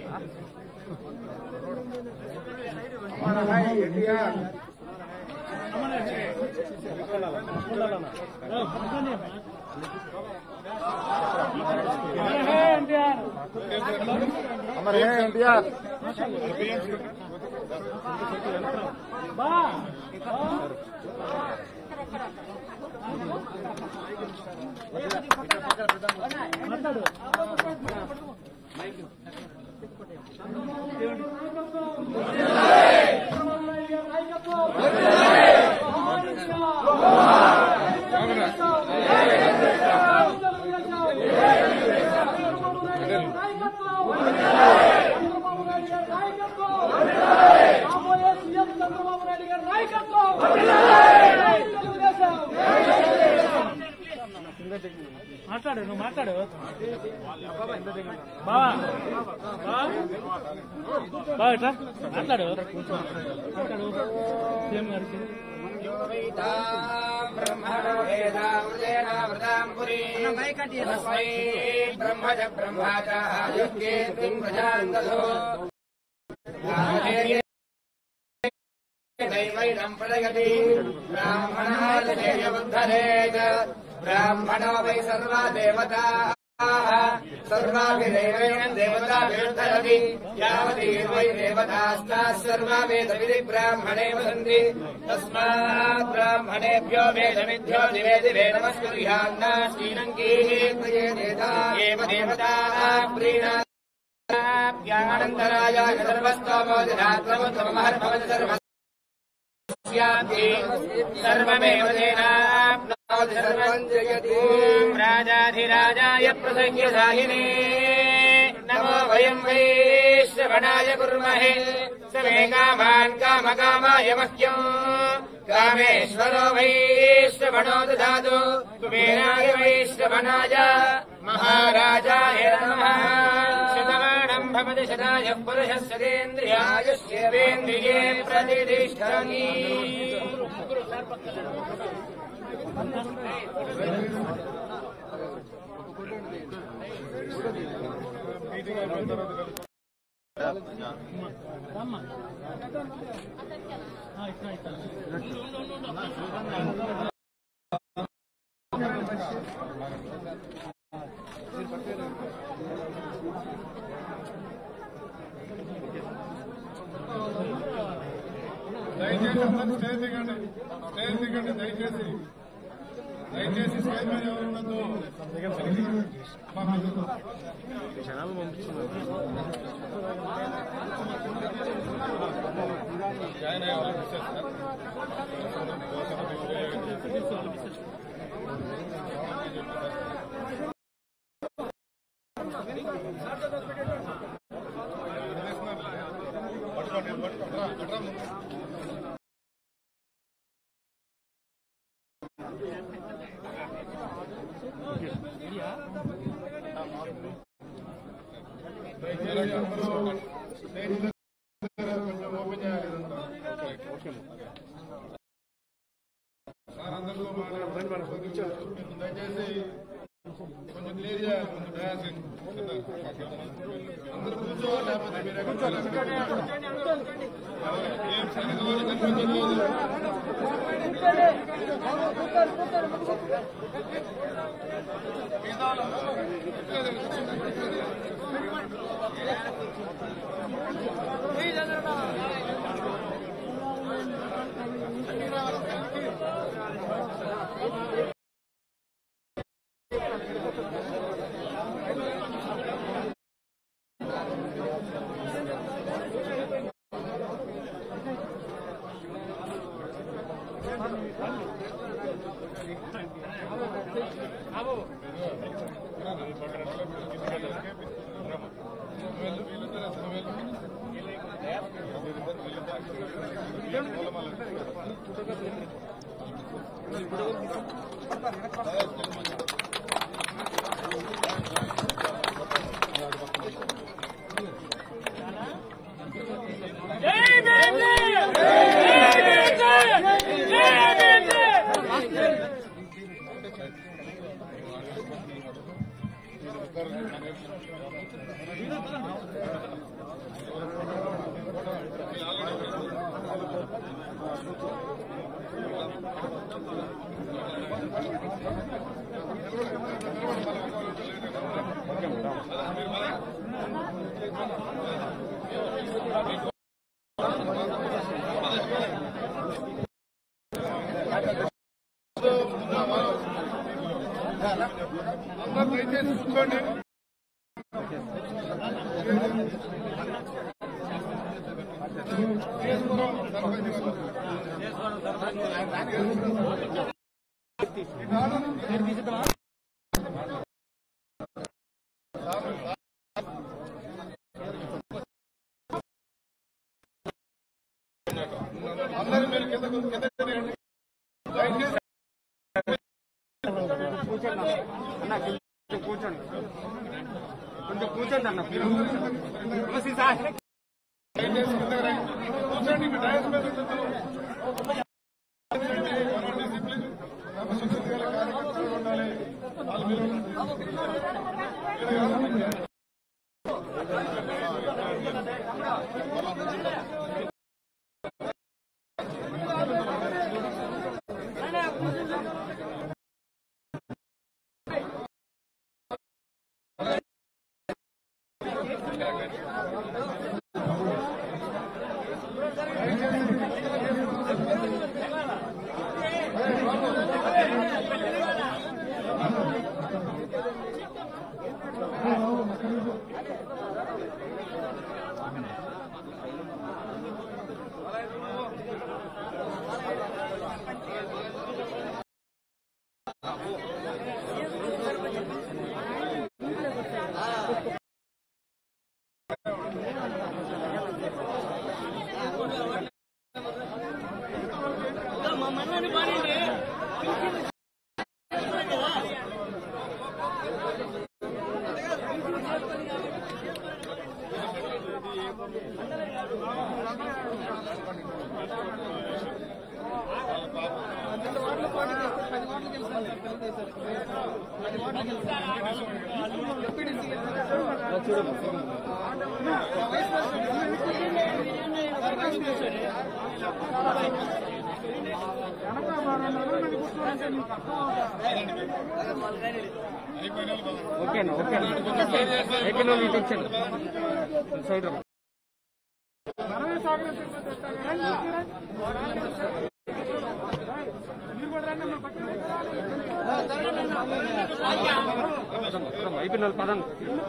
అమర్ హే ఎన్టీఆర్ మాట్లాడు నువ్వు మాట్లాడు బావా బావా బావా ఇట్లా మాట్లాడు మాట్లాడు సీఎం గారికి బ్రహ్మజ బ్రహ్మాచార్యో दैवैनं प्रदयति ब्राह्मणादेवबुद्धरेत् ब्राह्मणो वै सर्वा देवताः सर्वाभिदैवेन देवताभिर्धरति यावती वै देवतास्ताः सर्वा वेदविधि ब्राह्मणे वसन्ति तस्मात् ब्राह्मणेभ्यो वेदमिभ्यो दिवे दिवे नमस्कुर्यान्ना श्रीरङ्गीः प्रयेदेता एव देवताः प्रीणा ज्ञानन्तराय सर्वस्तोमो दिनात्रमुत्तमहर्भवति सर्व सर्वमेव तेनाप्नोति सर्वम् जयति राजाधिराजाय प्रसह्यसाहिने नमो वयम् वैश्रवणाय कुर्महे स मे कामान् कामकामाय मह्यम् कामेश्वरो वैश्रवणो ददातु कुबेराय वैश्रवणाय महाराजाय नमः शतमानम् भवति शताय पुरुषः सदेन्द्रियायुष्येवेन्द्रिये प्रतिष्ठति అమ్మా ఇట్లా ఇట్లా దయచేసి అందరూ స్టేజ్ దిగండి స్టేజ్ దిగండి దయచేసి దయచేసి స్టేజ్ మీద ఎవరు ఉండొద్దు మా ముందుకు. జాయిన్ అయ్యే వాళ్ళకి ఇచ్చేస్తారు. పట్టుకోండి, పట్టుకోండి. రా, అట్రా ముందు. దయచేసి అందరూ స్టేజ్ దగ్గర కొంచెం ఓపెన్ చేయాలి ఇదంతా. సార్ అందరితో మాట్లాడండి. దయచేసి కొంచెం క్లియర్ చేయాలి కొంచెం డయాస్ అందరూ కూర్చోవాలి లేకపోతే మీరు కూర్చోవాలి ఏం సరిగ్గా వాళ్ళు కనిపించట్లేదు అందరూ దయచేసి కూర్చోండి కేశవరం సర్పంచ్ గారు. ఈ నాలుగు అందరూ మీరు కింద కింద దిగండి. దయచేసి దయచేసి కిందకి రండి. కూర్చోండి మీ డయాస్ మీద కూర్చోండి. మనం డిసిప్లిన్ క్రమశిక్షణ గల కార్యకర్తలు ఉండాలి వాళ్ళు మీరు ఉండండి. ఇక్కడ కాదు. ఓకేనా ఓకేనా ఎక్కడ ఇచ్చాను సైడ్ రా. అయిపోయిన పదండి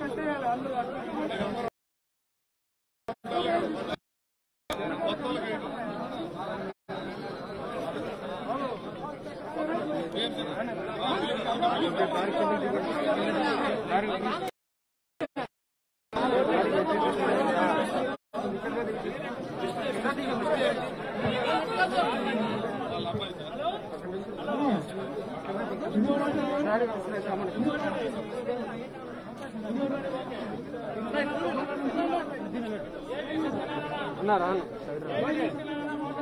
అన్నారా అన్న సైడ్ రా.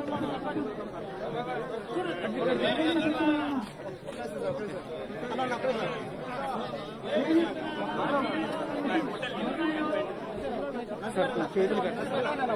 సార్ కొంచెం చేతులు కట్టండి.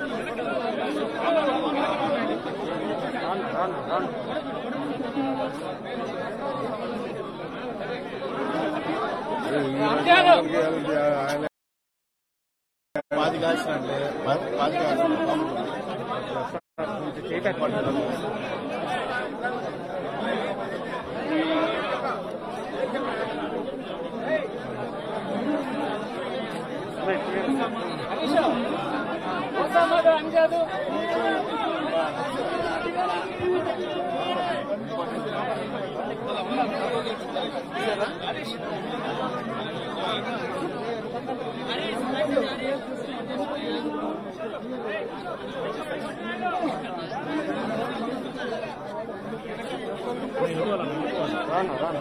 రాను రాను రాను పాతి కాల్చినంటే పాతి కాల్చిన కొంచెం చేపెట్టాలి రాను రాను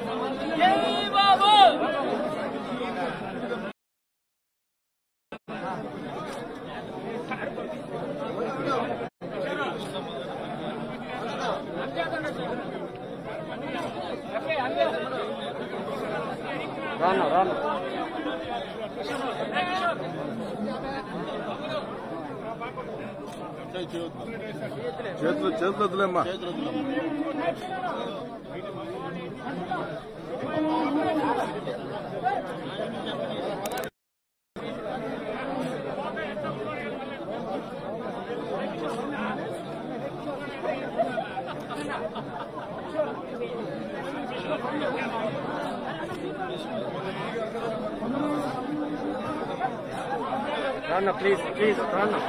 రాను రాను చేతులు చేతులు వద్దులేమ్మా రాను ప్లీజ్ ప్లీజ్ రాను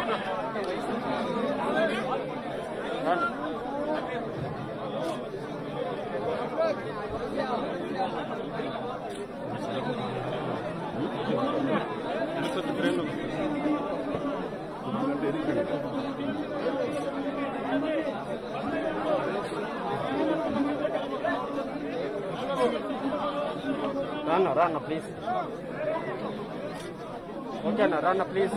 రాను రాను రాను ప్లీజ్ ఓకేనా రాన్న ప్లీజ్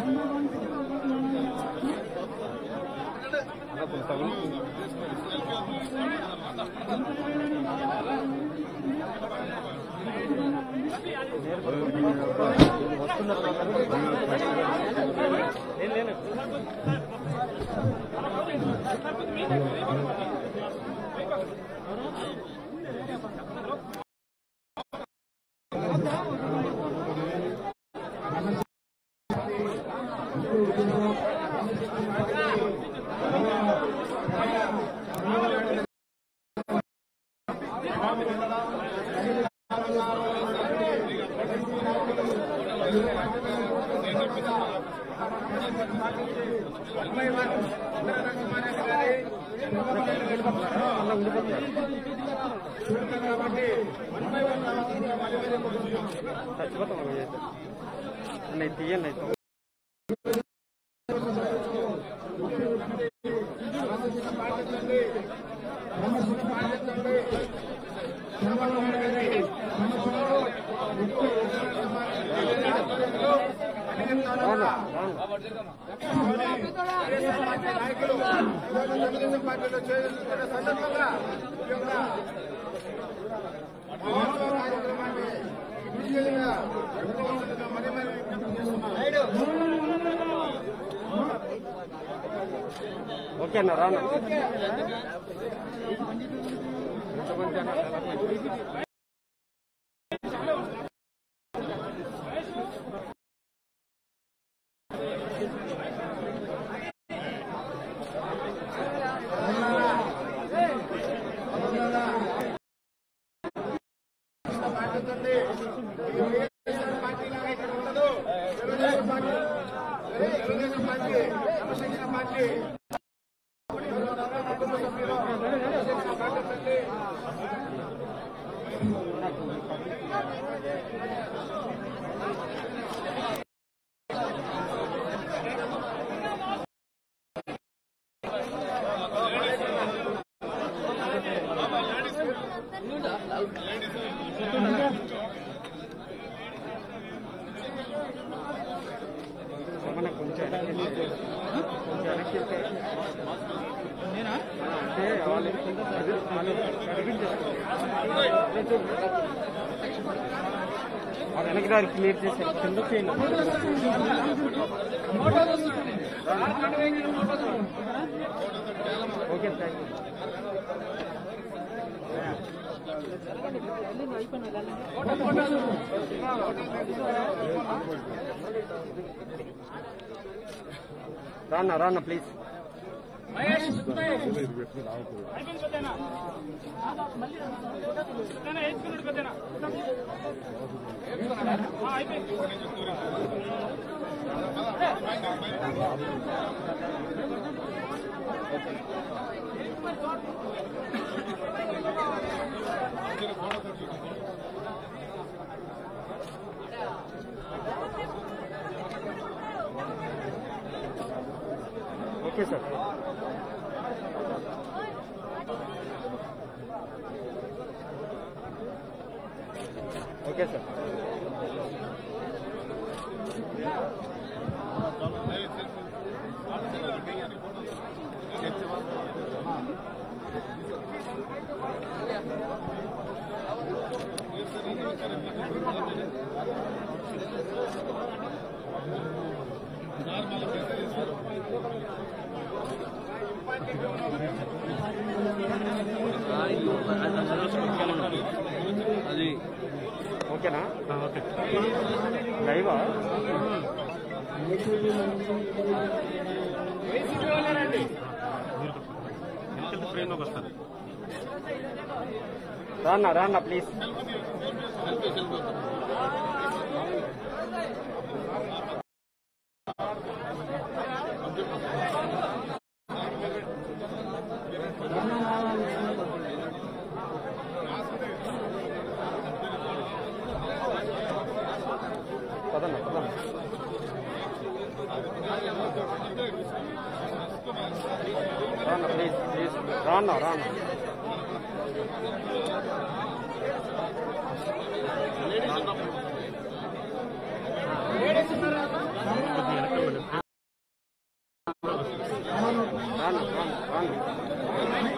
చచ్చిపోతాం నేను తీయండి అయితే రాను రాను తెలుగుదేశం పార్టీలో చేస్తున్న సందర్భంగా ఈ యొక్క మహోత్సవ కార్యక్రమాన్ని విజయంగా నిర్వహించడంగా మరి మరి విజ్ఞప్తి చేస్తున్నాను. ఓకేనా రాను తెలుగుదేశం పార్టీ తెలుగుదేశం పార్టీ క్రమశిక్షణ పార్టీ కుటుంబ సభ్యులు క్రమశిక్షణ పాటించండి రమణ కొంచెం వెనక్కి వెళ్తే. కొంచెం వెనక్కి వెళ్తే. ఆ, అంటే వాళ్ళు అది వాళ్ళు కనిపించేస్తారు. ఆ వెనక దారి క్లియర్ చేశారు కింద చేయండి ఓకే థ్యాంక్ యూ రాన్న రాన్న please okay sir okay sir అది ఓకేనా ఓకే లైవా వెనకాల ఫ్రేమ్లోకి వస్తుంది రాన్న రాన్న ప్లీజ్ పదన్న పదన్న రాన్న ప్లీజ్ ప్లీజ్ రాన్న రాన్న రాన్న రాన్న రాన్న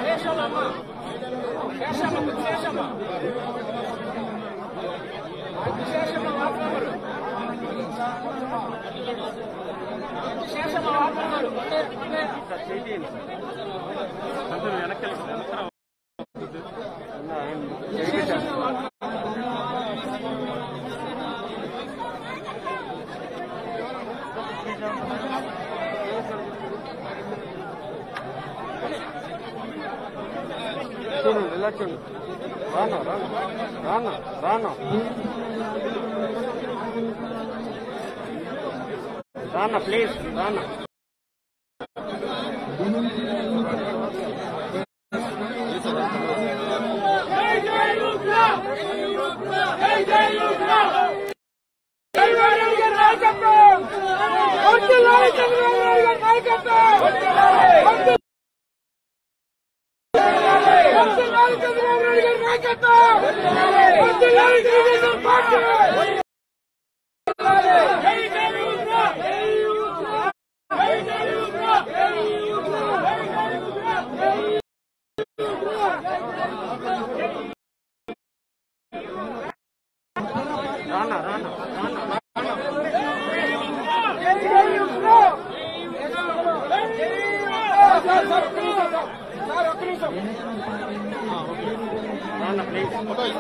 సార్ చేయండి కొంచెం వెనకాల వెనకాల చూడండి ఇలా చూడండి రానా రానా రానా రానా రానా please Rana Rana Rana Rana Rana please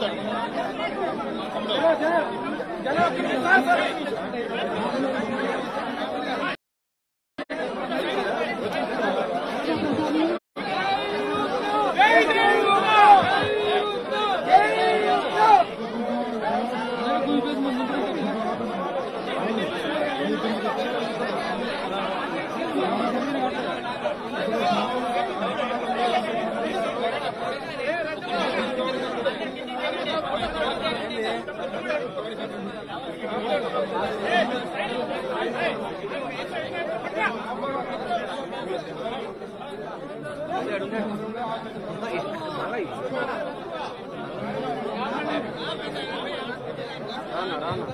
రానా రానా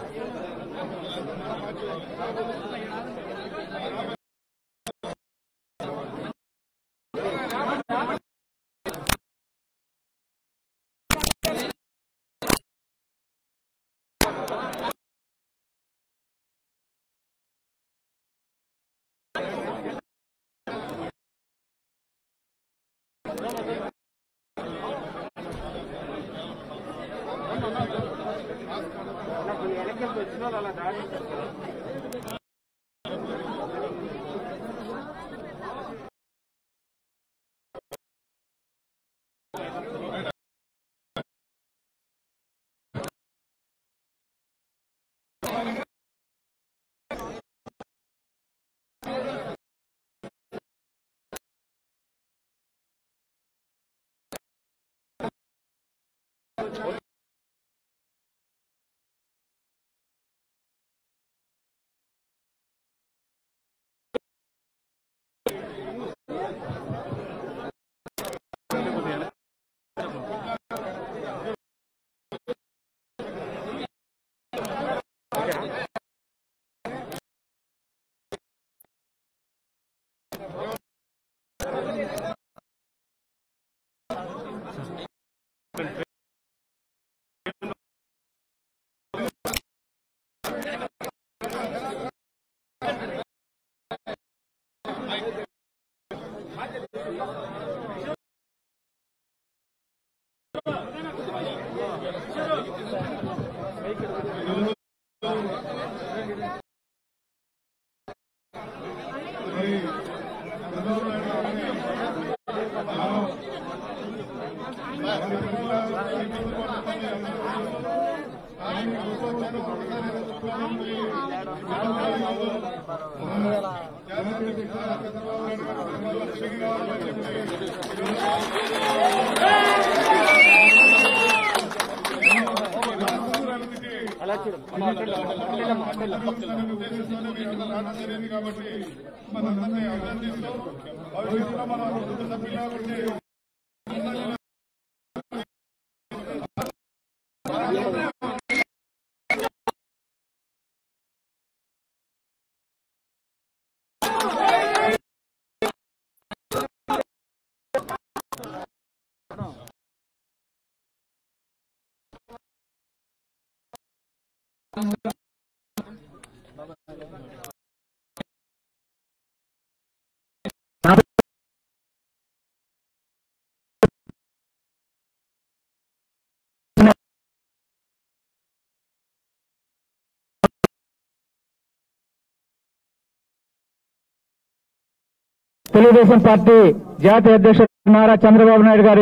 మరి చంద్రబాబు నాయుడు గారిని మనం మన జిల్లా ఇబ్బంది పడుతున్నది అందరూ తెలుసు. కానీ ప్రభుత్వం ఒకసారి చెప్పుకోవాలి. మన జాతీయ శిక్షణ చంద్రబాబు నాయుడు గారు చంద్రబాబు తిరిగి రావాలని చెప్పి రాష్ట్రానికి అలా చూడు ఉద్దేశిస్తూనే మీరు అందరూ రావడం జరిగింది కాబట్టి మనందరినీ అభినందిస్తూ భవిష్యత్తులో మనం కుటుంబ సభ్యులుగా ఉండి తెలుగుదేశం పార్టీ జాతీయ అధ్యక్షుడు నారా చంద్రబాబు నాయుడు గారి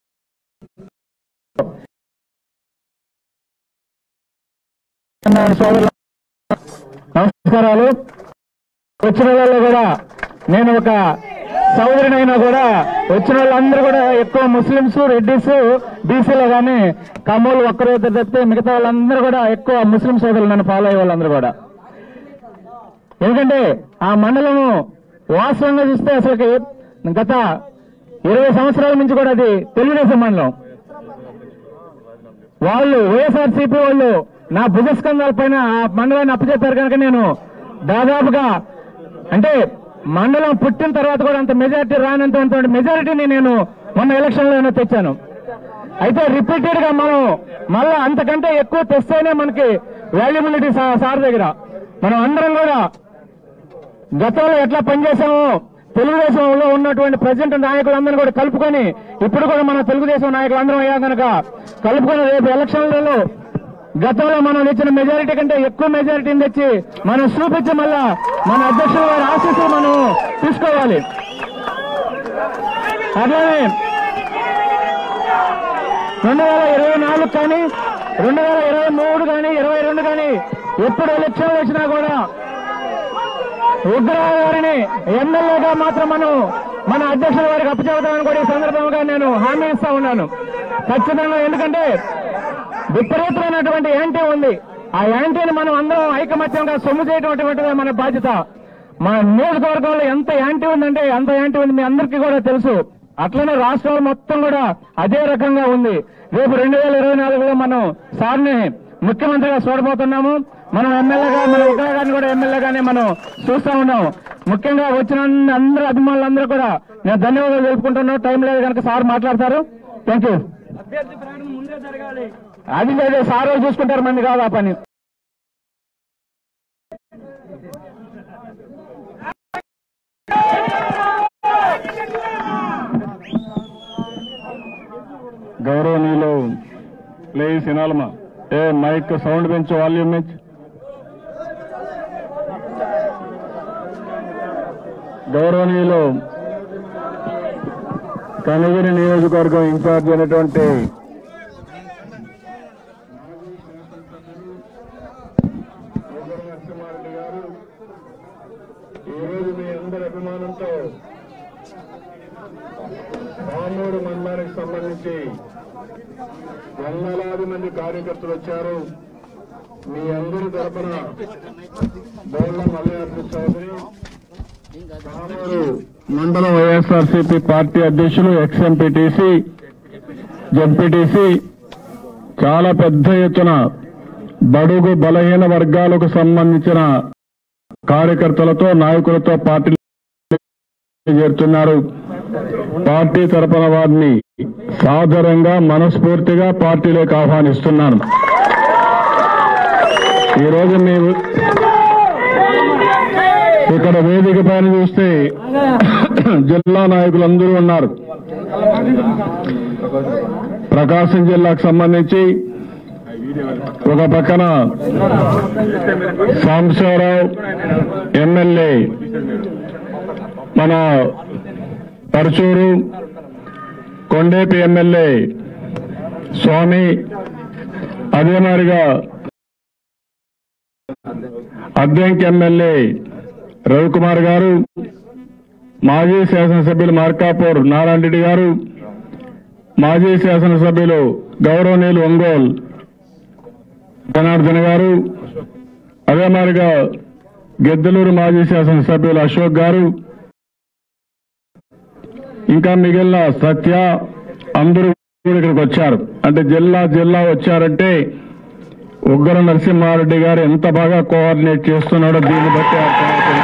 సోదరుల నమస్కారాలు వచ్చిన వాళ్ళు కూడా నేను ఒక సోదరునైనా కూడా వచ్చిన వాళ్ళందరూ కూడా ఎక్కువ ముస్లింస్ రెడ్డిస్ బీసీలో కానీ కమ్మోలు ఒక్కరు ఇద్దరు తప్పితే మిగతా వాళ్ళందరూ కూడా ఎక్కువ ముస్లిం సోదరులు నన్ను ఫాలో అయ్యే వాళ్ళందరూ కూడా ఎందుకంటే ఆ మండలము వాస్తవంగా చూస్తే అసలుకి గత ఇరవై సంవత్సరాల నుంచి కూడా అది తెలుగుదేశం మండలం వాళ్ళు వైఎస్ఆర్సీపీ వాళ్ళు నా భుజస్కంధాల పైన ఆ మండలాన్ని అప్పచెప్పారు కనుక నేను దాదాపుగా అంటే మండలం పుట్టిన తర్వాత కూడా అంత మెజారిటీ రానంత మెజారిటీని నేను మొన్న ఎలక్షన్ లో తెచ్చాను అయితే రిపీటెడ్ గా మనం మళ్ళా అంతకంటే ఎక్కువ తెస్తేనే మనకి వాల్యుబిలిటీ సార్ దగ్గర మనం అందరం కూడా గతంలో ఎట్లా పనిచేసామో తెలుగుదేశంలో ఉన్నటువంటి ప్రజెంట్ నాయకులందరూ కూడా కలుపుకొని ఇప్పుడు కూడా మన తెలుగుదేశం నాయకులందరం అయ్యా కనుక కలుపుకొని రేపు ఎలక్షన్లలో గతంలో మనం ఇచ్చిన మెజారిటీ కంటే ఎక్కువ మెజారిటీని తెచ్చి మనం చూపించి మళ్ళా మన అధ్యక్షుల వారి ఆశీస్సులు మనం తీసుకోవాలి అట్లానే రెండు వేల ఇరవై నాలుగు కానీ రెండు వేల ఇరవై మూడు కానీ ఇరవై రెండు కానీ ఎప్పుడు ఎలక్షన్లు వచ్చినా కూడా ఉగ్రవాద గారిని ఎమ్మెల్యేగా మాత్రం మనం మన అధ్యక్షుల వారికి అప్పచెబుతామని కూడా ఈ సందర్భంగా నేను హామీ ఇస్తా ఉన్నాను ఖచ్చితంగా ఎందుకంటే విపరీతమైనటువంటి యాంటీ ఉంది ఆ యాంటీని మనం అందరం ఐకమత్యంగా సొమ్ము చేయటటువంటిదే మన బాధ్యత మన నియోజకవర్గంలో ఎంత యాంటీ ఉందంటే అంత యాంటీ ఉంది మీ అందరికీ కూడా తెలుసు అట్లనే రాష్ట్రంలో మొత్తం కూడా అదే రకంగా ఉంది రేపు రెండు వేల ఇరవై నాలుగులో మనం సార్ని ముఖ్యమంత్రిగా చూడబోతున్నాము మనం ఎమ్మెల్యేగా మన ఉగ్ర గారిని కూడా ఎమ్మెల్యేగానే మనం చూస్తా ఉన్నాం ముఖ్యంగా వచ్చిన అందరు అభిమానులందరూ కూడా నేను ధన్యవాదాలు తెలుపుకుంటున్నాను టైం లేదు కనుక సార్ మాట్లాడతారు థ్యాంక్ యూ అభ్యర్థి ప్రకటన ముందే జరగాలి అది లేదు సార్ వాళ్ళు చూసుకుంటారు మంది కాదు ఆ పని గౌరవనీయులు ప్లీజ్ వినాలమా ఏ మైక్ సౌండ్ పెంచు వాల్యూమ్ పెంచు గౌరవనీయులు కనగిరి నియోజకవర్గం ఇన్ఛార్జ్ అయినటువంటి నరసింహారెడ్డి గారు ఈరోజు మీ అందరి అభిమానంతో పామూరు మండలానికి సంబంధించి వందలాది మంది కార్యకర్తలు వచ్చారు మీ అందరి తరపున బోర్ల మల్లయాద్రి చౌదరి పామూరు మండల వైఎస్ఆర్సీపీ పార్టీ అధ్యక్షులు ఎక్స్ఎంపీటీసీ జెడ్పీటీసీ చాలా పెద్ద ఎత్తున బడుగు బలహీన వర్గాలకు సంబంధించిన కార్యకర్తలతో నాయకులతో పార్టీ చేరుతున్నారు పార్టీ తరపున వారిని సాదరంగా మనస్ఫూర్తిగా పార్టీలోకి ఆహ్వానిస్తున్నాను ఈరోజు మీ ఇక్కడ వేదిక పైన చూస్తే జిల్లా నాయకులందరూ ఉన్నారు ప్రకాశం జిల్లాకు సంబంధించి ఒక పక్కన సాంబశివరావు ఎమ్మెల్యే మన పరచూరు కొండేపి ఎమ్మెల్యే స్వామి అదే మాదిరిగా అద్దంకి ఎమ్మెల్యే రవికుమార్ గారు మాజీ శాసనసభ్యులు మార్కాపూర్ నారాయణ రెడ్డి గారు మాజీ శాసనసభ్యులు గౌరవనీయులు ఒంగోలు జనార్దన్ గారు అదే మాదిరిగా గెద్దలూరు మాజీ శాసనసభ్యులు అశోక్ గారు ఇంకా మిగిలిన సత్య అందరూ కూడా ఇక్కడికి వచ్చారు అంటే జిల్లా జిల్లా వచ్చారంటే ఉగ్ర నరసింహారెడ్డి గారు ఎంత బాగా కోఆర్డినేట్ చేస్తున్నాడో దీన్ని బట్టి అర్థమవుతుంది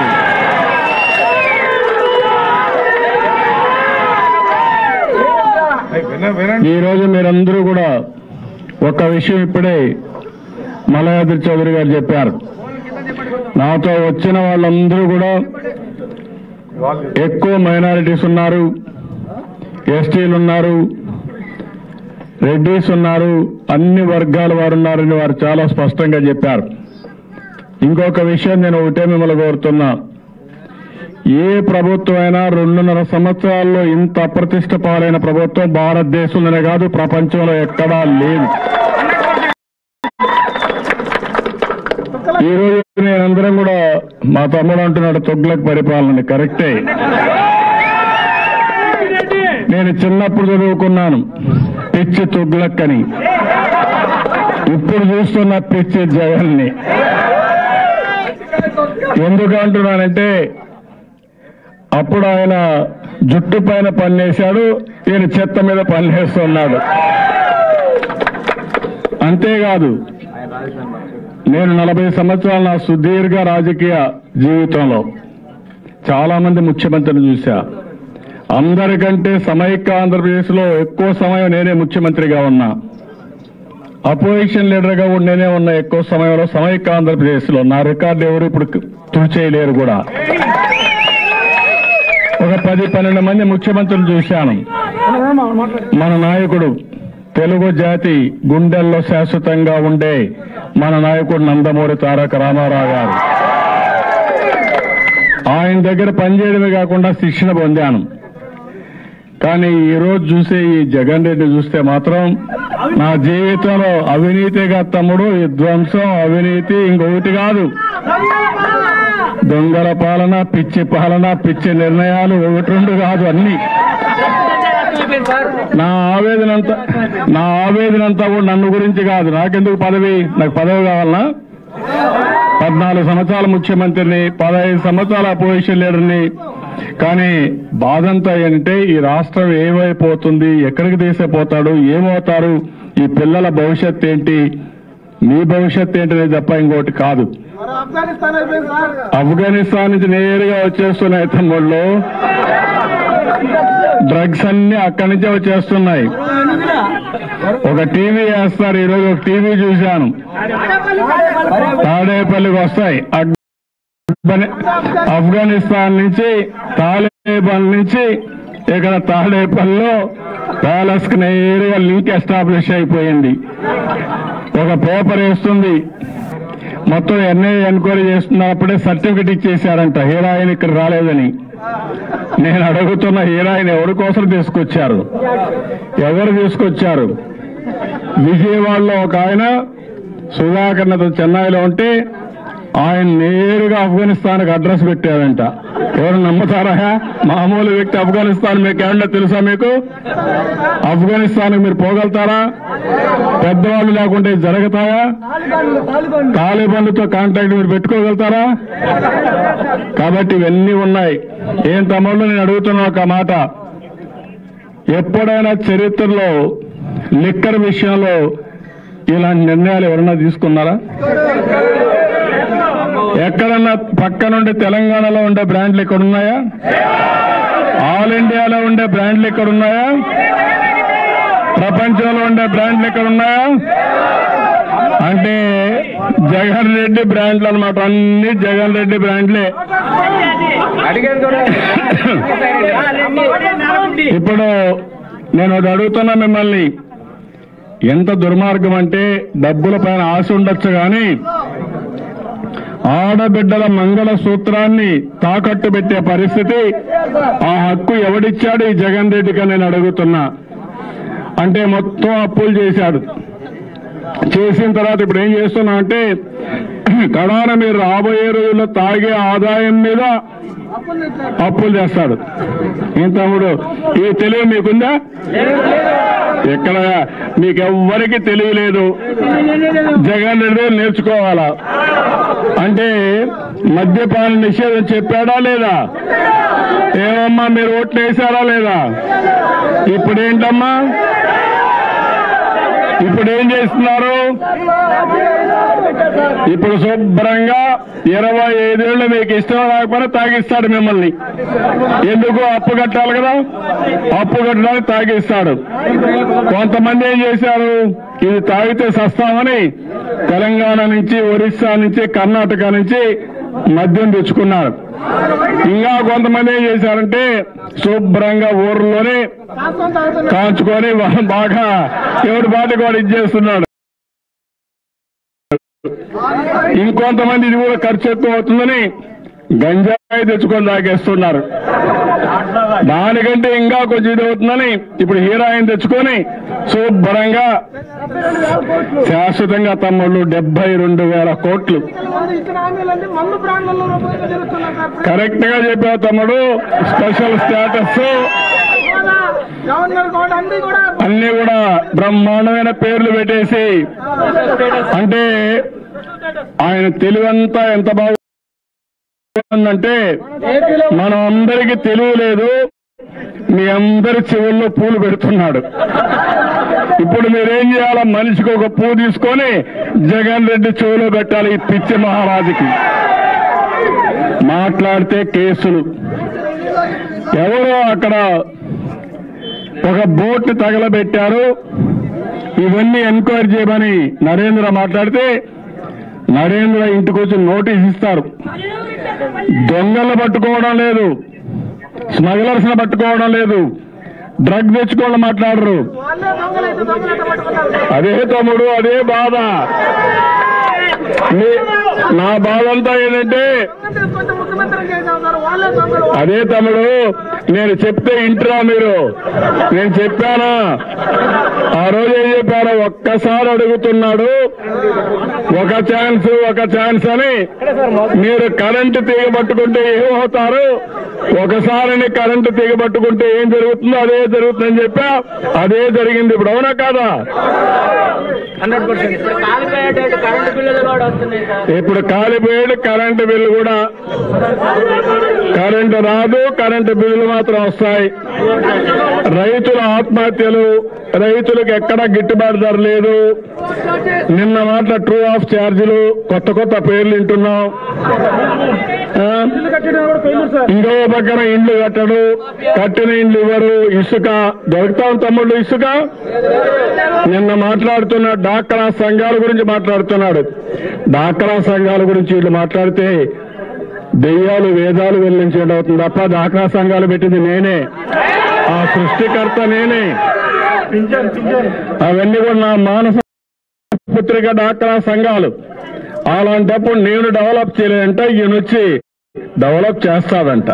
ఈ రోజు మీరందరూ కూడా ఒక విషయం ఇప్పుడే మలయాద్రి చౌదరి గారు చెప్పారు నాతో వచ్చిన వాళ్ళందరూ కూడా ఎక్కువ మైనారిటీస్ ఉన్నారు ఎస్టీలు ఉన్నారు రెడ్డిస్ ఉన్నారు అన్ని వర్గాల వారు ఉన్నారని వారు చాలా స్పష్టంగా చెప్పారు ఇంకొక విషయం నేను ఒకటే మిమ్మల్ని కోరుతున్నా ఏ ప్రభుత్వం అయినా రెండున్నర సంవత్సరాల్లో ఇంత అప్రతిష్ట పాలైన ప్రభుత్వం భారతదేశంలోనే కాదు ప్రపంచంలో ఎక్కడా లేదు ఈ రోజు నేనందరం కూడా మా తమ్ముడు అంటున్నాడు తొగ్లక్ పరిపాలన కరెక్టే నేను చిన్నప్పుడు చదువుకున్నాను పిచ్చి తుగ్లక్ అని ఇప్పుడు చూస్తున్న పిచ్చి జగన్ని ఎందుకు అంటున్నానంటే అప్పుడు ఆయన జుట్టు పైన పన్నేశాడు ఈయన చెత్త మీద పన్నేస్తున్నాడు అంతేకాదు నేను నలభై సంవత్సరాల నా సుదీర్ఘ రాజకీయ జీవితంలో చాలా మంది ముఖ్యమంత్రిని చూశా అందరికంటే సమైక్య ఆంధ్రప్రదేశ్ లో ఎక్కువ సమయం నేనే ముఖ్యమంత్రిగా ఉన్నా అపోజిషన్ లీడర్ గా కూడా నేనే ఉన్నా ఎక్కువ సమయంలో సమైక్య ఆంధ్రప్రదేశ్ లో నా రికార్డు ఎవరు ఇప్పుడు తుడిచేయలేరు కూడా ఒక పది పన్నెండు మంది ముఖ్యమంత్రులు చూశాను మన నాయకుడు తెలుగు జాతి గుండెల్లో శాశ్వతంగా ఉండే మన నాయకుడు నందమూరి తారక రామారావు గారు ఆయన దగ్గర పనిచేయడమే కాకుండా శిక్షణ పొందాను కానీ ఈ రోజు చూసే ఈ జగన్ రెడ్డి చూస్తే మాత్రం నా జీవితంలో అవినీతిగా తమ్ముడు విధ్వంసం అవినీతి ఇంకొకటి కాదు దొంగల పాలన పిచ్చి పాలన పిచ్చి నిర్ణయాలు ఒకటి రెండు కాదు అన్ని నా ఆవేదన అంతా నా ఆవేదన అంతా కూడా నన్ను గురించి కాదు నాకెందుకు పదవి నాకు పదవి కావాలనా పద్నాలుగు సంవత్సరాల ముఖ్యమంత్రిని పదహైదు సంవత్సరాల అపోజిషన్ లీడర్ని కానీ బాధంతా ఏంటంటే ఈ రాష్ట్రం ఏమైపోతుంది ఎక్కడికి తీసిపోతాడు ఏమవుతారు ఈ పిల్లల భవిష్యత్ ఏంటి మీ భవిష్యత్ ఏంటనేది తప్ప ఇంకోటి కాదు ఆఫ్ఘనిస్తాన్ నుంచి నేరుగా వచ్చేస్తున్నాయి తమ్ముళ్ళు డ్రగ్స్ అన్ని అక్కడి నుంచే వచ్చేస్తున్నాయి ఒక టీవీ వేస్తారు ఈరోజు ఒక టీవీ చూశాను తాడేపల్లికి వస్తాయి అఫ్ఘని- ఆఫ్ఘనిస్తాన్ నుంచి తాలిబాన్ నుంచి ఇక్కడ తాడేపల్లిలో ప్యాలెస్ కి నేరుగా లింక్ ఎస్టాబ్లిష్ అయిపోయింది ఒక పేపర్ వేస్తుంది మొత్తం ఎన్ఐ ఎంక్వైరీ చేస్తున్నప్పుడే సర్టిఫికెట్ ఇచ్చేశారంట హీరాయిన్ ఇక్కడ రాలేదని నేను అడుగుతున్న హీరాయిన్ ఎవరి కోసం తీసుకొచ్చారు ఎవరు తీసుకొచ్చారు విజయవాడలో ఒక ఆయన సుధాకర్ అతను చెన్నైలో ఉంటే ఆయన నేరుగా ఆఫ్ఘనిస్తాన్కి అడ్రస్ పెట్టారంట ఎవరు నమ్ముతారా మామూలు వ్యక్తి ఆఫ్ఘనిస్తాన్ మీకు ఏమన్నా తెలుసా మీకు ఆఫ్ఘనిస్తాన్కి మీరు పోగలుగుతారా పెద్దవాళ్ళు లేకుంటే ఇది జరుగుతాయా తాలిబాన్లతో కాంటాక్ట్ మీరు పెట్టుకోగలుగుతారా కాబట్టి ఇవన్నీ ఉన్నాయి ఏం తమ్ముళ్ళు నేను అడుగుతున్నా ఒక మాట ఎప్పుడైనా చరిత్రలో లిక్కర్ విషయంలో ఇలాంటి నిర్ణయాలు ఎవరన్నా తీసుకున్నారా ఎక్కడన్నా పక్క నుండి తెలంగాణలో ఉండే బ్రాండ్లు ఇక్కడ ఉన్నాయా ఆల్ ఇండియాలో ఉండే బ్రాండ్లు ఇక్కడ ఉన్నాయా ప్రపంచంలో ఉండే బ్రాండ్లు ఇక్కడ ఉన్నాయా అంటే జగన్ రెడ్డి బ్రాండ్లు అనమాట అన్ని జగన్ రెడ్డి బ్రాండ్లే ఇప్పుడు నేను ఒకటి అడుగుతున్నా మిమ్మల్ని ఎంత దుర్మార్గం అంటే డబ్బుల పైన ఆశ ఉండొచ్చు కానీ ఆడబిడ్డల మంగళ సూత్రాన్ని తాకట్టు పెట్టే పరిస్థితి ఆ హక్కు ఎవడిచ్చాడు ఈ జగన్ రెడ్డిగా నేను అడుగుతున్నా అంటే మొత్తం అప్పులు చేశాడు చేసిన తర్వాత ఇప్పుడు ఏం చేస్తున్నా అంటే కడాన మీరు రాబోయే రోజుల్లో తాగే ఆదాయం మీద అప్పులు చేస్తాడు ఏం తమ్ముడు ఈ తెలివి మీకుందా ఎక్కడ మీకెవ్వరికి తెలియలేదు జగన్ రెడ్డి నేర్చుకోవాలా అంటే మద్యపాన నిషేధం చెప్పాడా లేదా ఏమమ్మా మీరు ఓట్లు వేశారా లేదా ఇప్పుడేంటమ్మా ఇప్పుడు ఏం చేస్తున్నారు ఇప్పుడు శుభ్రంగా ఇరవై ఐదేళ్లు మీకు ఇష్టం లేకపోయినా తాగిస్తాడు మిమ్మల్ని ఎందుకు అప్పు కట్టాలి కదా అప్పు కట్టడానికి తాగిస్తాడు కొంతమంది ఏం చేశారు ఇది తాగితే సస్తామని తెలంగాణ నుంచి ఒరిస్సా నుంచి కర్ణాటక నుంచి మద్యం తెచ్చుకున్నారు ఇంకా కొంతమంది ఏం చేశారంటే శుభ్రంగా ఊర్లోనే కాంచుకొని వా- బాగా ఎవరి బాట కూడా ఇచ్చేస్తున్నాడు ఇంకొంతమంది ఇది కూడా ఖర్చు ఎక్కువ అవుతుందని గంజాయి తెచ్చుకొని తాగేస్తున్నారు దానికంటే ఇంకా కొంచెం ఇది అవుతుందని ఇప్పుడు హీరాయిన్ తెచ్చుకొని శుభ్రంగా శాశ్వతంగా తమ్ముళ్ళు డెబ్బై రెండు వేల కోట్లు ఇచ్చిన హామీలన్నీ మందు బ్రాండ్లలో రూపంగా జరుగుతున్నాయి సార్ కరెక్ట్ గా చెప్పావు తమ్ముడు స్పెషల్ స్టేటస్ హోదా, గవర్నర్ కూడా అన్ని కూడా అన్ని కూడా బ్రహ్మాండమైన పేర్లు పెట్టేసి అంటే ఆయన తెలివంతా ఎంత బాగుందంటే మనం అందరికీ తెలివి లేదు మీ అందరి చెవుల్లో పూలు పెడుతున్నాడు ఇప్పుడు మీరేం చేయాలా మనిషికి ఒక పువ్వు తీసుకొని జగన్ రెడ్డి చెవులో పెట్టాలి ఈ పిచ్చి మహారాజుకి మాట్లాడితే కేసులు ఎవరో అక్కడ ఒక బోట్ తగలబెట్టారు ఇవన్నీ ఎంక్వైరీ చేయమని నరేంద్ర మాట్లాడితే నరేంద్ర ఇంటికి వచ్చి నోటీస్ ఇస్తారు దొంగలు పట్టుకోవడం లేదు స్మగ్లర్స్ పట్టుకోవడం లేదు డ్రగ్ తెచ్చుకోవడం మాట్లాడరు వాళ్ళే దొంగలైతే దొంగలైతే పట్టుకున్నారు అదే తమ్ముడు అదే బాధ మీ- నా బాధ అంతా ఏంటంటే దొంగ తీసుకొచ్చి ముఖ్యమంత్రి చేశాం సార్ వాళ్ళే దొంగలు అదే తమ్ముడు నేను చెప్తే ఇంట్రా మీరు నేను చెప్పానా ఆ రోజు ఏం చెప్పాను ఒక్కసారి అడుగుతున్నాడు ఒక ఛాన్స్ ఒక ఛాన్స్ అని మీరు కరెంటు తీగ పట్టుకుంటే ఏమవుతారు ఒకసారి కరెంటు తీగ పట్టుకుంటే ఏం జరుగుతుందో అదే జరుగుతుందని చెప్పా అదే జరిగింది ఇప్పుడు అవునా కాదా ఇప్పుడు కాలిపోయాడు కరెంటు బిల్లు కూడా కరెంటు రాదు కరెంటు బిల్లులు మాత్రం వస్తాయి రైతుల ఆత్మహత్యలు రైతులకు ఎక్కడా గిట్టుబాటు ధర లేదు నిన్న మాటల ట్రూ ఆఫ్ ఛార్జీలు కొత్త కొత్త పేర్లు వింటున్నాం ఆ? ఇంకో పక్కన ఇండ్లు కట్టడు కట్టిన ఇండ్లు ఇవ్వరు ఇసుక దొరుకుతాం తమ్ముళ్ళు ఇసుక నిన్న మాట్లాడుతున్న డాక్రా సంఘాల గురించి మాట్లాడుతున్నాడు డాక్రా సంఘాల గురించి వీళ్ళు మాట్లాడితే దెయ్యాలు వేదాలు వెల్లించేది అవుతుంది తప్ప డాక్రా సంఘాలు పెట్టింది నేనే ఆ సృష్టికర్త నేనే అవన్నీ కూడా నా మానస పుత్రిక డాక్రా సంఘాలు అలాంటప్పుడు నేను డెవలప్ చేయలేదంట ఈయన వచ్చి డెవలప్ చేస్తాదంట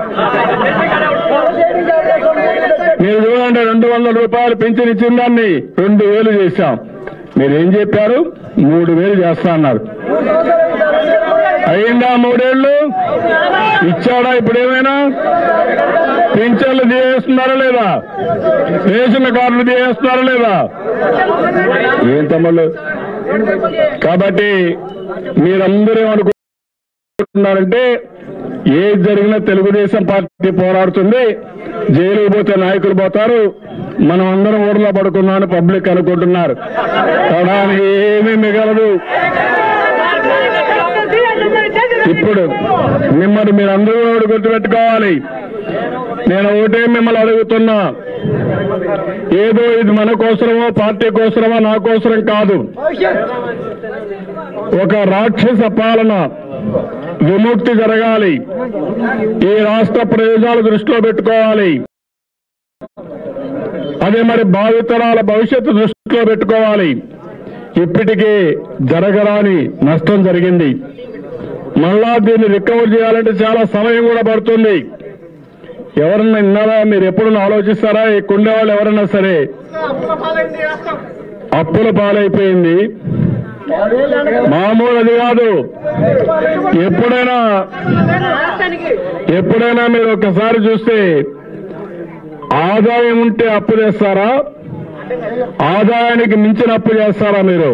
మీరు చూడండి రెండు వందల రూపాయలు పెన్షన్ ఇచ్చిన దాన్ని రెండు వేలు చేశాం మీరేం చెప్పారు మూడు వేలు చేస్తా అన్నారు అయిందా మూడేళ్లు ఇచ్చాడా ఇప్పుడు ఏమైనా పింఛన్లు తీయేస్తున్నారా లేదా రేషన్ కార్డులు తీయేస్తున్నారా లేదా ఏం తమ్ముళ్ళు కాబట్టి మీరందరూ ఏమనుకుంటున్నారంటే ఏది జరిగినా తెలుగుదేశం పార్టీ పోరాడుతుంది జైలుకు పోతే నాయకులు పోతారు మనం అందరం ఊర్లో పడుకున్నామని పబ్లిక్ అనుకుంటున్నారు తడానికి ఏమీ మిగలదు ఇప్పుడు మిమ్మల్ని మీరందరూ కూడా గుర్తుపెట్టుకోవాలి నేను ఒకటే మిమ్మల్ని అడుగుతున్నా ఏదో ఇది మన కోసరమో పార్టీ కోసరమో నా కోసరం కాదు ఒక రాక్షస పాలన విముక్తి జరగాలి ఈ రాష్ట్ర ప్రయోజనాలు దృష్టిలో పెట్టుకోవాలి అదే మరి భావితరాల భవిష్యత్తు దృష్టిలో పెట్టుకోవాలి ఇప్పటికే జరగరాని నష్టం జరిగింది మళ్ళా దీన్ని రికవర్ చేయాలంటే చాలా సమయం కూడా పడుతుంది ఎవరన్నా విన్నారా మీరు ఎప్పుడన్నా ఆలోచిస్తారా ఈ కుండే వాళ్ళు ఎవరన్నా సరే అప్పుల పాలైపోయింది మామూలు అది కాదు ఎప్పుడైనా ఎప్పుడైనా మీరు ఒకసారి చూస్తే ఆదాయం ఉంటే అప్పు చేస్తారా ఆదాయానికి మించిన అప్పు చేస్తారా మీరు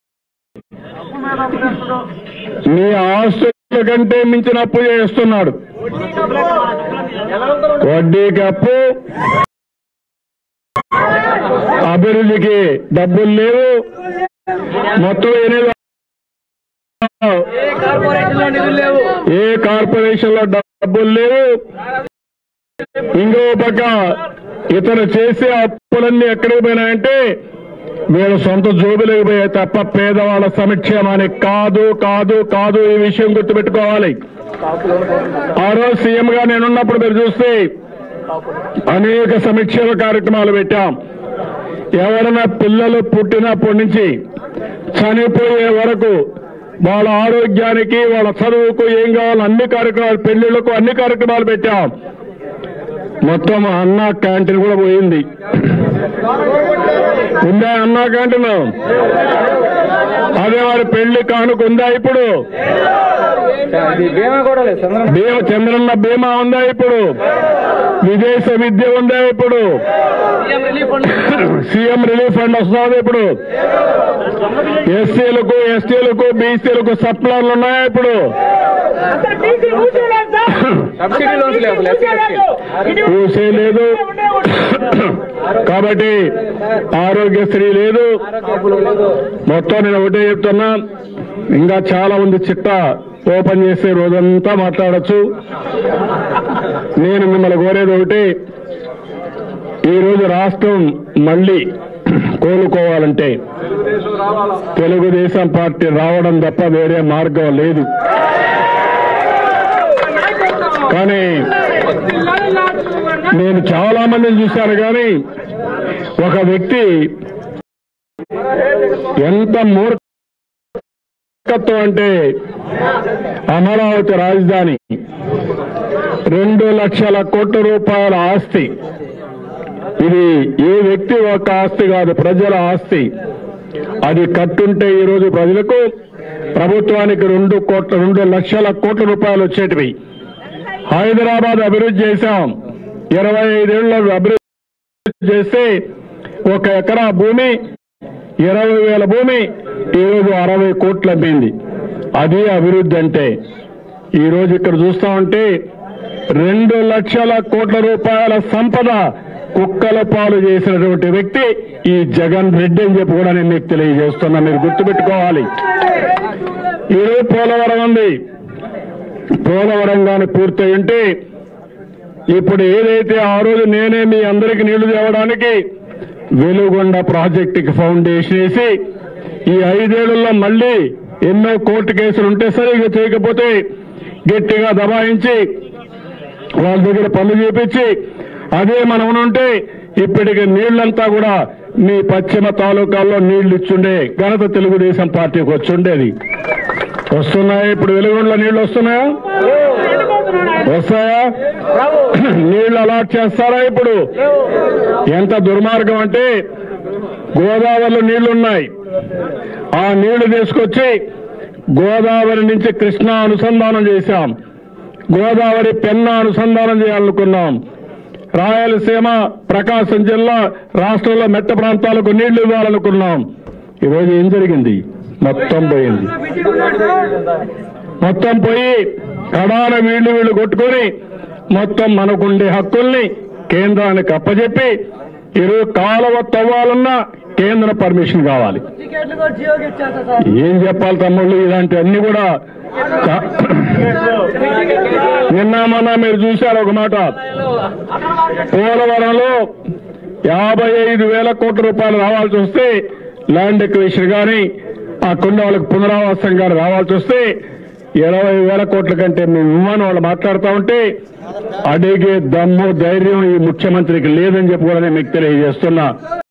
మీ ఆస్తుల కంటే మించిన అప్పు చేస్తున్నాడు వడ్డీకి అప్పు అభివృద్ధికి డబ్బులు లేవు మొత్తం ఎనిమిది ఏ కార్పొరేషన్ లో డబ్బులు లేవు ఇంకో పక్క ఇతను చేసే అప్పులన్నీ ఎక్కడికి పోయినాయంటే వీళ్ళ సొంత జోబులకు పోయాయి తప్ప పేదవాళ్ళ సంక్షేమానికి కాదు కాదు కాదు ఈ విషయం గుర్తుపెట్టుకోవాలి ఆ రోజు సీఎం గా నేనున్నప్పుడు మీరు చూస్తే అనేక సంక్షేమ కార్యక్రమాలు పెట్టాం ఎవరైనా పిల్లలు పుట్టినప్పటి నుంచి చనిపోయే వరకు వాళ్ళ ఆరోగ్యానికి వాళ్ళ చదువుకు ఏం కావాలో అన్ని కార్యక్రమాలు పెళ్లిళ్లకు అన్ని కార్యక్రమాలు పెట్టాం మొత్తం అన్నా క్యాంటీన్ కూడా పోయింది ఉందా అన్నా క్యాంటీన్ అదే వారి పెళ్లి కానుక ఉందా ఇప్పుడు బీమా కూడా లేదు చంద్రన్న బీమా చంద్రన్న బీమా ఉందా ఇప్పుడు విదేశ విద్య ఉందా ఇప్పుడు సీఎం రిలీఫ్ ఫండ్ వస్తుంది ఇప్పుడు ఎస్సీలకు ఎస్టీలకు బీసీలకు సప్లాన్లు ఉన్నాయా ఇప్పుడు సబ్సిడీ లోన్స్ లేవు అసలు ఎస్సీ ఎస్టీ ఊసే లేదు కాబట్టి ఆరోగ్యశ్రీ లేదు మొత్తం నేను ఒకటే చెప్తున్నా ఇంకా చాలా ఉంది చిట్ట ఓపెన్ చేసే రోజంతా మాట్లాడొచ్చు నేను మిమ్మల్ని కోరేది ఒకటి ఈ రోజు రాష్ట్రం మళ్ళీ కోలుకోవాలంటే తెలుగుదేశం పార్టీ రావడం తప్ప వేరే మార్గం లేదు కానీ నేను చాలా మందిని చూశాను కానీ ఒక వ్యక్తి ఎంత మూర్ఖత్వం అంటే అమరావతి రాజధాని రెండు లక్షల కోట్ల రూపాయల ఆస్తి ఇది ఏ వ్యక్తి ఒక ఆస్తి కాదు ప్రజల ఆస్తి అది కట్టుంటే ఈ రోజు ప్రజలకు ప్రభుత్వానికి రెండు కోట్ల రెండు లక్షల కోట్ల రూపాయలు వచ్చేటివి హైదరాబాద్ అభివృద్ధి చేశాం ఇరవై ఐదేళ్ల అభివృద్ధి చేస్తే ఒక ఎకరా భూమి ఇరవై వేల భూమి ఈరోజు అరవై కోట్లు అమ్మింది అది అభివృద్ధి అంటే ఈ రోజు ఇక్కడ చూస్తా ఉంటే రెండు లక్షల కోట్ల రూపాయల సంపద కుక్కల పాలు చేసినటువంటి వ్యక్తి ఈ జగన్ రెడ్డి అని చెప్పి కూడా నేను మీకు తెలియజేస్తున్నా మీరు గుర్తుపెట్టుకోవాలి ఈరోజు పోలవరం ఉంది పోలవరం గాని పూర్తయి ఉంటే ఇప్పుడు ఏదైతే ఆ రోజు నేనే మీ అందరికి నీళ్లు తేవడానికి వెలుగొండ ప్రాజెక్టుకి ఫౌండేషన్ వేసి ఈ ఐదేళ్లలో మళ్ళీ ఎన్నో కోర్టు కేసులు ఉంటే సరిగ్గా చేయకపోతే గట్టిగా దబాయించి వాళ్ళ దగ్గర పనులు చేపించి అదే మనం ఉంటే ఇప్పటికి నీళ్లంతా కూడా మీ పశ్చిమ తాలూకాల్లో నీళ్లు ఇచ్చుండే ఘనత తెలుగుదేశం పార్టీకి వచ్చుండేది వస్తున్నాయా ఇప్పుడు వెలుగుండ్ల నీళ్లు వస్తున్నాయా వస్తాయా నీళ్లు అలాట్ చేస్తారా ఇప్పుడు ఎంత దుర్మార్గం అంటే గోదావరిలో నీళ్లున్నాయి ఆ నీళ్లు తీసుకొచ్చి గోదావరి నుంచి కృష్ణా అనుసంధానం చేశాం గోదావరి పెన్నా అనుసంధానం చేయాలనుకున్నాం రాయలసీమ ప్రకాశం జిల్లా రాష్ట్రంలో మెట్ట ప్రాంతాలకు నీళ్లు ఇవ్వాలనుకున్నాం ఈరోజు ఏం జరిగింది మొత్తం పోయింది మొత్తం పోయి కడాన వీళ్ళు వీళ్ళు కొట్టుకొని మొత్తం మనకుండే హక్కుల్ని కేంద్రానికి అప్పచెప్పి ఇరు కాలువ తవ్వాలన్నా కేంద్ర పర్మిషన్ కావాలి ఏం చెప్పాలి తమ్ముళ్ళు ఇలాంటి అన్ని కూడా చ- నిన్న మొన్న మీరు చూశారు ఒక మాట పోలవరంలో యాభై ఐదు వేల కోట్ల రూపాయలు రావాల్సి వస్తే ల్యాండ్ ఎక్విషన్ కానీ అక్కడ వాళ్ళకి పునరావాసం కానీ రావాల్సి వస్తే ఇరవై వేల కోట్ల కంటే మేము ఇవ్వని వాళ్ళు మాట్లాడుతూ ఉంటే అడిగే దమ్ము ధైర్యం ఈ ముఖ్యమంత్రికి లేదని చెప్పి కూడా నేను మీకు తెలియజేస్తున్నా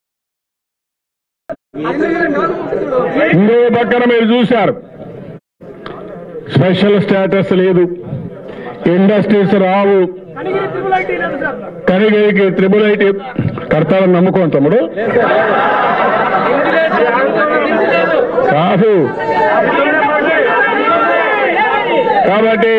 ఇంకో పక్కన మీరు చూశారు స్పెషల్ స్టేటస్ లేదు ఇండస్ట్రీస్ రావు కరిగేకి త్రిబుల్ ఐటీ కడతారని నమ్ముకోం తమ్ముడు కాదు కాబట్టి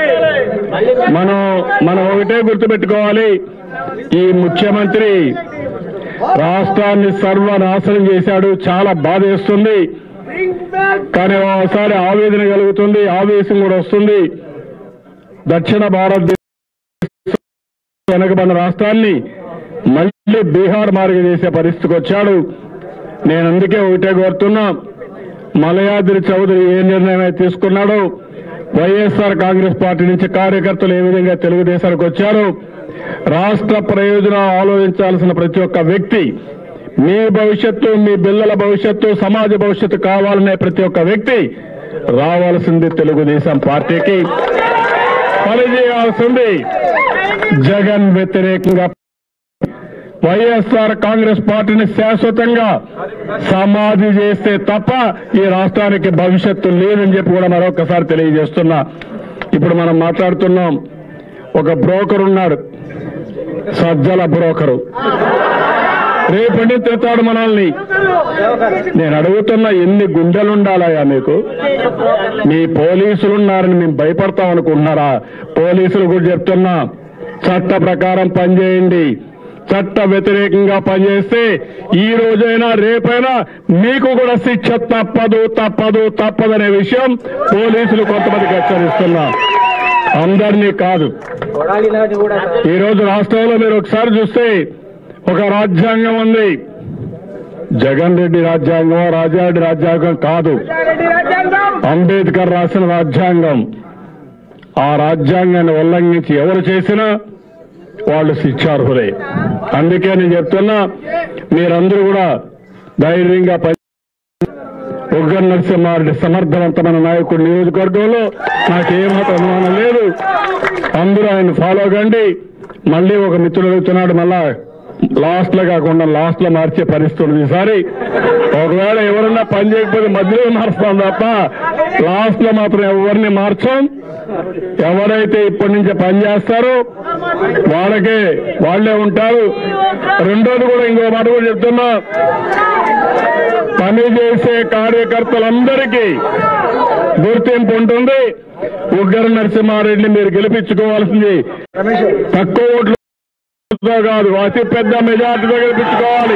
మనం మనం ఒకటే గుర్తుపెట్టుకోవాలి ఈ ముఖ్యమంత్రి రాష్ట్రాన్ని సర్వనాశనం చేశాడు చాలా బాధేస్తుంది కానీ ఒకసారి ఆవేదన కలుగుతుంది ఆవేశం కూడా వస్తుంది దక్షిణ భారతదేశం వెనకబడిన రాష్ట్రాన్ని మళ్ళీ బీహార్ మార్గం చేసే పరిస్థితికి వచ్చాడు నేను అందుకే ఒకటే కోరుతున్నా మలయాద్రి చౌదరి ఏ నిర్ణయం అయితే తీసుకున్నాడో వైఎస్ఆర్ కాంగ్రెస్ పార్టీ నుంచి కార్యకర్తలు ఏ విధంగా తెలుగుదేశానికి వచ్చారో రాష్ట్ర ప్రయోజనాలు ఆలోచించాల్సిన ప్రతి ఒక్క వ్యక్తి మీ భవిష్యత్తు మీ పిల్లల భవిష్యత్తు సమాజ భవిష్యత్తు కావాలనే ప్రతి ఒక్క వ్యక్తి రావాల్సింది తెలుగుదేశం పార్టీకి పనిచేయాల్సింది జగన్ వ్యతిరేకంగా వైఎస్ఆర్ కాంగ్రెస్ పార్టీని శాశ్వతంగా సమాధి చేస్తే తప్ప ఈ రాష్ట్రానికి భవిష్యత్తు లేదని చెప్పి కూడా మరొకసారి తెలియజేస్తున్నా ఇప్పుడు మనం మాట్లాడుతున్నాం ఒక బ్రోకర్ ఉన్నాడు సజ్జల బ్రోకరు రేపటి తిడతాడు మనల్ని నేను అడుగుతున్నా ఎన్ని గుండెలుండాలయా మీకు మీ పోలీసులు ఉన్నారని మేము భయపడతాం అనుకుంటున్నారా పోలీసులు కూడా చెప్తున్నా చట్ట ప్రకారం పనిచేయండి చట్ట వ్యతిరేకంగా పనిచేస్తే ఈ రోజైనా రేపైనా మీకు కూడా శిక్ష తప్పదు తప్పదు తప్పదనే విషయం పోలీసులు కొంతమందికి హెచ్చరిస్తున్నా అందరినీ కాదు ఈ రోజు రాష్ట్రంలో మీరు ఒకసారి చూస్తే ఒక రాజ్యాంగం ఉంది జగన్ రెడ్డి రాజ్యాంగం రాజారెడ్డి రాజ్యాంగం కాదు అంబేద్కర్ రాసిన రాజ్యాంగం ఆ రాజ్యాంగాన్ని ఉల్లంఘించి ఎవరు చేసినా వాళ్ళు శిక్షార్హులే అందుకే నేను చెప్తున్నా మీరందరూ కూడా ధైర్యంగా పని ఉగ్గ నరసింహారెడ్డి సమర్థవంతమైన నాయకుడు నియోజకవర్గంలో నాకేమాత్రం అనుమానం లేదు అందరూ ఆయన ఫాలో కండి మళ్ళీ ఒక మిత్రుడు అడుగుతున్నాడు మళ్ళా లాస్ట్ లో కాకుండా లాస్ట్ లో మార్చే పరిస్థితి ఉంది ఈసారి ఒకవేళ ఎవరన్నా పని చేయకపోతే మధ్యలో మారుస్తాం తప్ప లాస్ట్ లో మాత్రం ఎవరిని మార్చాం ఎవరైతే ఇప్పటి నుంచి పని చేస్తారో వాళ్ళకే వాళ్ళే ఉంటారు రెండోది కూడా ఇంకో మాట కూడా చెప్తున్నా పని చేసే కార్యకర్తలందరికీ గుర్తింపు ఉంటుంది ఉగ్గర నరసింహారెడ్డిని మీరు గెలిపించుకోవాల్సింది తక్కువ ఓట్లతో కాదు అతి పెద్ద మెజార్టీతో గెలిపించుకోవాలి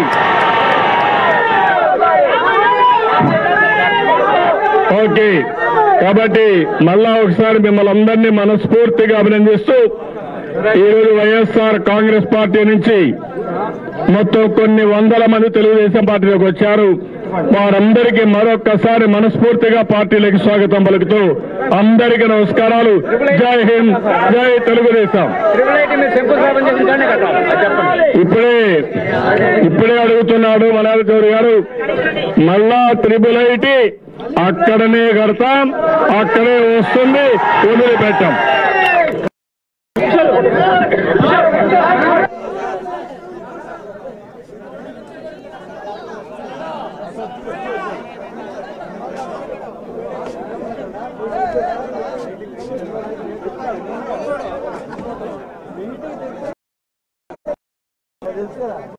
ఓకే కాబట్టి మళ్ళా ఒకసారి మిమ్మల్ని అందరినీ మనస్ఫూర్తిగా అభినందిస్తూ ఈరోజు వైఎస్ఆర్ కాంగ్రెస్ పార్టీ నుంచి మొత్తం కొన్ని వందల మంది తెలుగుదేశం పార్టీలోకి వచ్చారు వారందరికీ మరొక్కసారి మనస్ఫూర్తిగా పార్టీలోకి స్వాగతం పలుకుతూ అందరికీ నమస్కారాలు జై హింద్ జై తెలుగుదేశం ఇప్పుడే ఇప్పుడే అడుగుతున్నాడు మలయాళ చౌదరి గారు మళ్ళా త్రిబుల్ ఐటీ అక్కడనే కడతాం అక్కడే వస్తుంది వదిలిపెట్టాం తెలుసు కదా